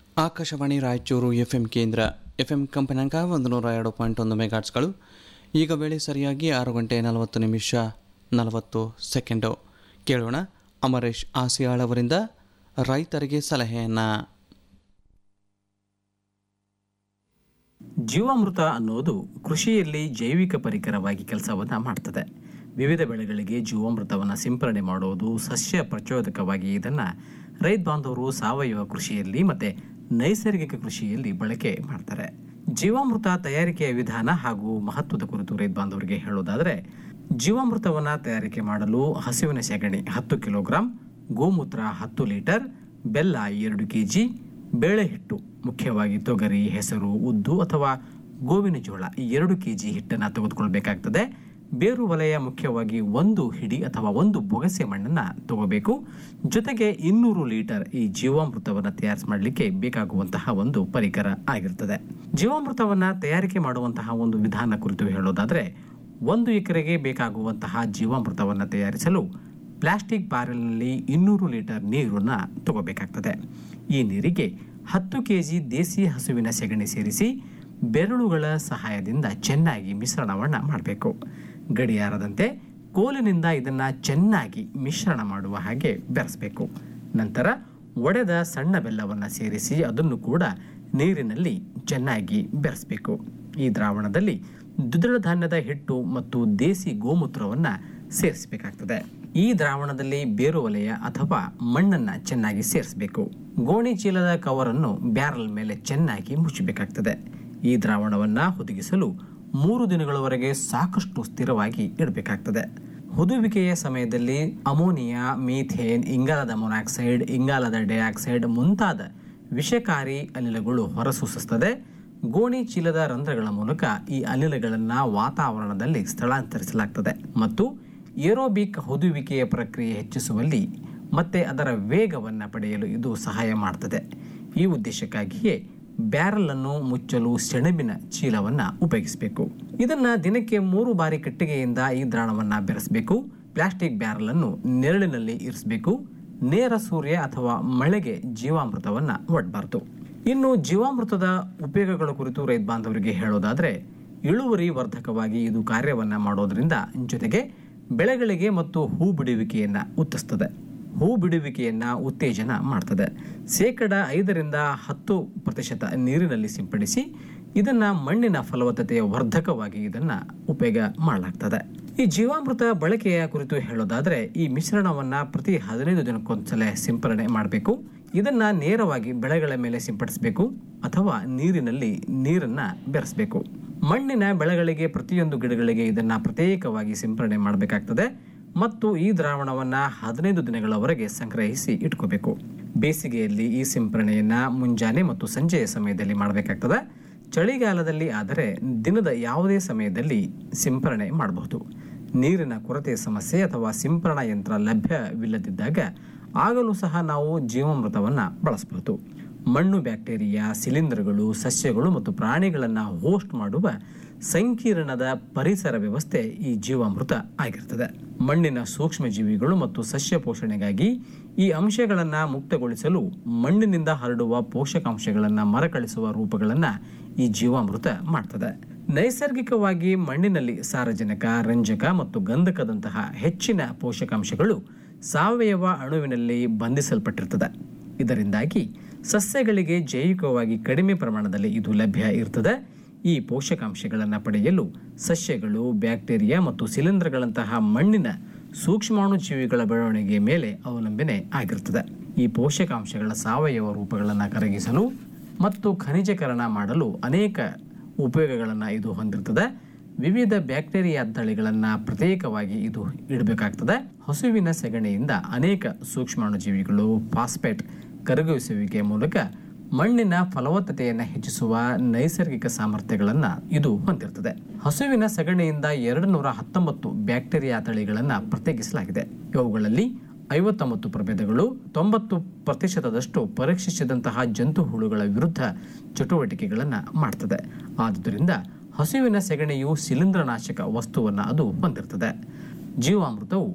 Akashvani Raichur F M ಕೇಂದ್ರ F M ಕಂಪನಾಂಕ ಒಂದು ನೂರ ಎರಡು ಪಾಯಿಂಟ್ ಒಂದು ಮೆಗಾಟ್ಸ್ಗಳು ಈಗ ವೇಳೆ ಸರಿಯಾಗಿ ಆರು ಗಂಟೆ ನಲವತ್ತು ನಿಮಿಷ ನಲವತ್ತು ಸೆಕೆಂಡು ಕೇಳೋಣ ಅಮರೇಶ್ ಆಸಿಯಾಳ್ ಅವರಿಂದ ರೈತರಿಗೆ ಸಲಹೆಯನ್ನು ಜೀವಾಮೃತ ಅನ್ನೋದು ಕೃಷಿಯಲ್ಲಿ ಜೈವಿಕ ಪರಿಕರವಾಗಿ ಕೆಲಸವನ್ನು ಮಾಡ್ತದೆ ವಿವಿಧ ಬೆಳೆಗಳಿಗೆ ಜೀವಾಮೃತವನ್ನು ಸಿಂಪರಣೆ ಮಾಡುವುದು ಸಸ್ಯ ಪ್ರಚೋದಕವಾಗಿ ಇದನ್ನು ರೈತ ಬಾಂಧವರು ಸಾವಯವ ಕೃಷಿಯಲ್ಲಿ ಮತ್ತು ನೈಸರ್ಗಿಕ ಕೃಷಿಯಲ್ಲಿ ಬಳಕೆ ಮಾಡ್ತಾರೆ ಜೀವಾಮೃತ ತಯಾರಿಕೆಯ ವಿಧಾನ ಹಾಗೂ ಮಹತ್ವದ ಕುರಿತು ರೈತ ಬಾಂಧವರಿಗೆ ಹೇಳೋದಾದರೆ ಜೀವಾಮೃತವನ್ನು ತಯಾರಿಕೆ ಮಾಡಲು ಹಸುವಿನ ಸೆಗಣಿ ಹತ್ತು ಕಿಲೋಗ್ರಾಂ ಗೋಮೂತ್ರ ಹತ್ತು ಲೀಟರ್ ಬೆಲ್ಲ ಎರಡು ಕೆ ಜಿ ಬೇಳೆ ಹಿಟ್ಟು ಮುಖ್ಯವಾಗಿ ತೊಗರಿ ಹೆಸರು ಉದ್ದು ಅಥವಾ ಗೋವಿನ ಜೋಳ ಈ ಎರಡು ಕೆ ಜಿ ಹಿಟ್ಟನ್ನು ತೆಗೆದುಕೊಳ್ಬೇಕಾಗ್ತದೆ ಬೇರು ವಲಯ ಮುಖ್ಯವಾಗಿ ಒಂದು ಹಿಡಿ ಅಥವಾ ಒಂದು ಬೊಗಸೆ ಮಣ್ಣನ್ನು ತಗೋಬೇಕು ಜೊತೆಗೆ ಇನ್ನೂರು ಲೀಟರ್ ಈ ಜೀವಾಮೃತವನ್ನು ತಯಾರಿಸಿ ಮಾಡಲಿಕ್ಕೆ ಬೇಕಾಗುವಂತಹ ಒಂದು ಪರಿಕರ ಆಗಿರ್ತದೆ ಜೀವಾಮೃತವನ್ನು ತಯಾರಿಕೆ ಮಾಡುವಂತಹ ಒಂದು ವಿಧಾನ ಕುರಿತು ಹೇಳೋದಾದರೆ ಒಂದು ಎಕರೆಗೆ ಬೇಕಾಗುವಂತಹ ಜೀವಾಮೃತವನ್ನು ತಯಾರಿಸಲು ಪ್ಲಾಸ್ಟಿಕ್ ಬ್ಯಾರೆಲ್ನಲ್ಲಿ ಇನ್ನೂರು ಲೀಟರ್ ನೀರನ್ನು ತಗೋಬೇಕಾಗ್ತದೆ ಈ ನೀರಿಗೆ ಹತ್ತು ಕೆ ಜಿ ದೇಸಿ ಹಸುವಿನ ಸೆಗಣಿ ಸೇರಿಸಿ ಬೆರಳುಗಳ ಸಹಾಯದಿಂದ ಚೆನ್ನಾಗಿ ಮಿಶ್ರಣವನ್ನು ಮಾಡಬೇಕು ಗಡಿಯಾರದಂತೆ ಕೋಲಿನಿಂದ ಇದನ್ನು ಚೆನ್ನಾಗಿ ಮಿಶ್ರಣ ಮಾಡುವ ಹಾಗೆ ಬೆರೆಸಬೇಕು ನಂತರ ಒಡೆದ ಸಣ್ಣ ಬೆಲ್ಲವನ್ನು ಸೇರಿಸಿ ಅದನ್ನು ಕೂಡ ನೀರಿನಲ್ಲಿ ಚೆನ್ನಾಗಿ ಬೆರೆಸಬೇಕು ಈ ದ್ರಾವಣದಲ್ಲಿ ದ್ವಿದಳ ಧಾನ್ಯದ ಹಿಟ್ಟು ಮತ್ತು ದೇಸಿ ಗೋಮೂತ್ರವನ್ನು ಸೇರಿಸಬೇಕಾಗ್ತದೆ ಈ ದ್ರಾವಣದಲ್ಲಿ ಬೇರು ವಲಯ ಅಥವಾ ಮಣ್ಣನ್ನು ಚೆನ್ನಾಗಿ ಸೇರಿಸಬೇಕು ಗೋಣಿ ಚೀಲದ ಕವರನ್ನು ಬ್ಯಾರಲ್ ಮೇಲೆ ಚೆನ್ನಾಗಿ ಮುಚ್ಚಬೇಕಾಗ್ತದೆ ಈ ದ್ರಾವಣವನ್ನು ಹುದುಗಿಸಲು ಮೂರು ದಿನಗಳವರೆಗೆ ಸಾಕಷ್ಟು ಸ್ಥಿರವಾಗಿ ಇಡಬೇಕಾಗ್ತದೆ ಹುದುವಿಕೆಯ ಸಮಯದಲ್ಲಿ ಅಮೋನಿಯಾ ಮೀಥೇನ್ ಇಂಗಾಲದ ಮೊನಾಕ್ಸೈಡ್ ಇಂಗಾಲದ ಡೈಆಕ್ಸೈಡ್ ಮುಂತಾದ ವಿಷಕಾರಿ ಅನಿಲಗಳು ಹೊರಸೂಸುತ್ತದೆ ಗೋಣಿ ಚೀಲದ ರಂಧ್ರಗಳ ಮೂಲಕ ಈ ಅನಿಲಗಳನ್ನು ವಾತಾವರಣದಲ್ಲಿ ಸ್ಥಳಾಂತರಿಸಲಾಗ್ತದೆ ಮತ್ತು ಏರೋಬಿಕ್ ಹುದುವಿಕೆಯ ಪ್ರಕ್ರಿಯೆ ಹೆಚ್ಚಿಸುವಲ್ಲಿ ಮತ್ತೆ ಅದರ ವೇಗವನ್ನು ಪಡೆಯಲು ಇದು ಸಹಾಯ ಮಾಡ್ತದೆ ಈ ಉದ್ದೇಶಕ್ಕಾಗಿಯೇ ಬ್ಯಾರಲ್ ಅನ್ನು ಮುಚ್ಚಲು ಸೆಣಬಿನ ಚೀಲವನ್ನು ಉಪಯೋಗಿಸಬೇಕು ಇದನ್ನ ದಿನಕ್ಕೆ ಮೂರು ಬಾರಿ ಕಟ್ಟಿಗೆಯಿಂದ ಈ ದ್ರಾವಣವನ್ನು ಬೆರೆಸಬೇಕು ಪ್ಲಾಸ್ಟಿಕ್ ಬ್ಯಾರಲ್ ಅನ್ನು ನೆರಳಿನಲ್ಲಿ ಇರಿಸಬೇಕು ನೇರ ಸೂರ್ಯ ಅಥವಾ ಮಳೆಗೆ ಜೀವಾಮೃತವನ್ನು ಒಡ್ಬಾರ್ದು ಇನ್ನು ಜೀವಾಮೃತದ ಉಪಯೋಗಗಳ ಕುರಿತು ರೈತ ಬಾಂಧವರಿಗೆ ಹೇಳೋದಾದರೆ ಇಳುವರಿ ವರ್ಧಕವಾಗಿ ಇದು ಕಾರ್ಯವನ್ನು ಮಾಡೋದ್ರಿಂದ ಜೊತೆಗೆ ಬೆಳೆಗಳಿಗೆ ಮತ್ತು ಹೂ ಬಿಡುವಿಕೆಯನ್ನು ಉತ್ತಿಸ್ತದೆ ಹೂ ಬಿಡುವಿಕೆಯನ್ನು ಉತ್ತೇಜನ ಮಾಡ್ತದೆ ಶೇಕಡ ಐದರಿಂದ ಹತ್ತು ಪ್ರತಿಶತ ನೀರಿನಲ್ಲಿ ಸಿಂಪಡಿಸಿ ಇದನ್ನು ಮಣ್ಣಿನ ಫಲವತ್ತತೆಯ ವರ್ಧಕವಾಗಿ ಇದನ್ನು ಉಪಯೋಗ ಮಾಡಲಾಗ್ತದೆ ಈ ಜೀವಾಮೃತ ಬಳಕೆಯ ಕುರಿತು ಹೇಳೋದಾದರೆ ಈ ಮಿಶ್ರಣವನ್ನು ಪ್ರತಿ ಹದಿನೈದು ದಿನಕ್ಕೊಂದ್ಸಲ ಸಿಂಪರಣೆ ಮಾಡಬೇಕು ಇದನ್ನು ನೇರವಾಗಿ ಬೆಳೆಗಳ ಮೇಲೆ ಸಿಂಪಡಿಸಬೇಕು ಅಥವಾ ನೀರಿನಲ್ಲಿ ನೀರನ್ನು ಬೆರೆಸಬೇಕು ಮಣ್ಣಿನ ಬೆಳೆಗಳಿಗೆ ಪ್ರತಿಯೊಂದು ಗಿಡಗಳಿಗೆ ಇದನ್ನು ಪ್ರತ್ಯೇಕವಾಗಿ ಸಿಂಪರಣೆ ಮಾಡಬೇಕಾಗ್ತದೆ ಮತ್ತು ಈ ದ್ರಾವಣವನ್ನು ಹದಿನೈದು ದಿನಗಳವರೆಗೆ ಸಂಗ್ರಹಿಸಿ ಇಟ್ಕೋಬೇಕು ಬೇಸಿಗೆಯಲ್ಲಿ ಈ ಸಿಂಪರಣೆಯನ್ನು ಮುಂಜಾನೆ ಮತ್ತು ಸಂಜೆಯ ಸಮಯದಲ್ಲಿ ಮಾಡಬೇಕಾಗ್ತದೆ ಚಳಿಗಾಲದಲ್ಲಿ ಆದರೆ ದಿನದ ಯಾವುದೇ ಸಮಯದಲ್ಲಿ ಸಿಂಪರಣೆ ಮಾಡಬಹುದು ನೀರಿನ ಕೊರತೆ ಸಮಸ್ಯೆ ಅಥವಾ ಸಿಂಪರಣಾ ಯಂತ್ರ ಲಭ್ಯವಿಲ್ಲದಿದ್ದಾಗ ಆಗಲೂ ಸಹ ನಾವು ಜೀವಾಮೃತವನ್ನು ಬಳಸಬಹುದು ಮಣ್ಣು ಬ್ಯಾಕ್ಟೀರಿಯಾ ಶಿಲೀಂಧ್ರಗಳು ಸಸ್ಯಗಳು ಮತ್ತು ಪ್ರಾಣಿಗಳನ್ನು ಹೋಸ್ಟ್ ಮಾಡುವ ಸಂಕೀರ್ಣದ ಪರಿಸರ ವ್ಯವಸ್ಥೆ ಈ ಜೀವಾಮೃತ ಆಗಿರ್ತದೆ ಮಣ್ಣಿನ ಸೂಕ್ಷ್ಮ ಜೀವಿಗಳು ಮತ್ತು ಸಸ್ಯ ಪೋಷಣೆಗಾಗಿ ಈ ಅಂಶಗಳನ್ನು ಮುಕ್ತಗೊಳಿಸಲು ಮಣ್ಣಿನಿಂದ ಹರಡುವ ಪೋಷಕಾಂಶಗಳನ್ನು ಮರಕಳಿಸುವ ರೂಪಗಳನ್ನು ಈ ಜೀವಾಮೃತ ಮಾಡ್ತದೆ ನೈಸರ್ಗಿಕವಾಗಿ ಮಣ್ಣಿನಲ್ಲಿ ಸಾರಜನಕ ರಂಜಕ ಮತ್ತು ಗಂಧಕದಂತಹ ಹೆಚ್ಚಿನ ಪೋಷಕಾಂಶಗಳು ಸಾವಯವ ಅಣುವಿನಲ್ಲಿ ಬಂಧಿಸಲ್ಪಟ್ಟಿರ್ತದೆ ಇದರಿಂದಾಗಿ ಸಸ್ಯಗಳಿಗೆ ಜೈವಿಕವಾಗಿ ಕಡಿಮೆ ಪ್ರಮಾಣದಲ್ಲಿ ಇದು ಲಭ್ಯ ಇರ್ತದೆ ಈ ಪೋಷಕಾಂಶಗಳನ್ನು ಪಡೆಯಲು ಸಸ್ಯಗಳು ಬ್ಯಾಕ್ಟೀರಿಯಾ ಮತ್ತು ಶಿಲೀಂಧ್ರಗಳಂತಹ ಮಣ್ಣಿನ ಸೂಕ್ಷ್ಮಾಣು ಜೀವಿಗಳ ಬೆಳವಣಿಗೆಯ ಮೇಲೆ ಅವಲಂಬನೆ ಆಗಿರ್ತದೆ ಈ ಪೋಷಕಾಂಶಗಳ ಸಾವಯವ ರೂಪಗಳನ್ನು ಕರಗಿಸಲು ಮತ್ತು ಖನಿಜೀಕರಣ ಮಾಡಲು ಅನೇಕ ಉಪಯೋಗಗಳನ್ನು ಇದು ಹೊಂದಿರ್ತದೆ ವಿವಿಧ ಬ್ಯಾಕ್ಟೀರಿಯಾ ತಳಿಗಳನ್ನು ಪ್ರತ್ಯೇಕವಾಗಿ ಇದು ಇಡಬೇಕಾಗ್ತದೆ ಹಸುವಿನ ಸೆಗಣಿಯಿಂದ ಅನೇಕ ಸೂಕ್ಷ್ಮಾಣುಜೀವಿಗಳು ಫಾಸ್ಫೇಟ್ ಕರಗಿಸುವಿಕೆಯ ಮೂಲಕ ಮಣ್ಣಿನ ಫಲವತ್ತತೆಯನ್ನು ಹೆಚ್ಚಿಸುವ ನೈಸರ್ಗಿಕ ಸಾಮರ್ಥ್ಯಗಳನ್ನು ಇದು ಹೊಂದಿರ್ತದೆ ಹಸುವಿನ ಸಗಣಿಯಿಂದ ಎರಡು ನೂರ ಹತ್ತೊಂಬತ್ತು ಬ್ಯಾಕ್ಟೀರಿಯಾ ತಳಿಗಳನ್ನು ಪ್ರತ್ಯೇಕಿಸಲಾಗಿದೆ ಇವುಗಳಲ್ಲಿ ಐವತ್ತೊಂಬತ್ತು ಪ್ರಭೇದಗಳು ತೊಂಬತ್ತು ಪ್ರತಿಶತದಷ್ಟು ಪರೀಕ್ಷಿಸಿದಂತಹ ಜಂತು ಹುಳುಗಳ ವಿರುದ್ಧ ಚಟುವಟಿಕೆಗಳನ್ನು ಮಾಡ್ತದೆ ಆದುದರಿಂದ ಹಸುವಿನ ಸೆಗಣಿಯು ಶಿಲೀಂಧ್ರನಾಶಕ ವಸ್ತುವನ್ನು ಅದು ಹೊಂದಿರ್ತದೆ ಜೀವಾಮೃತವು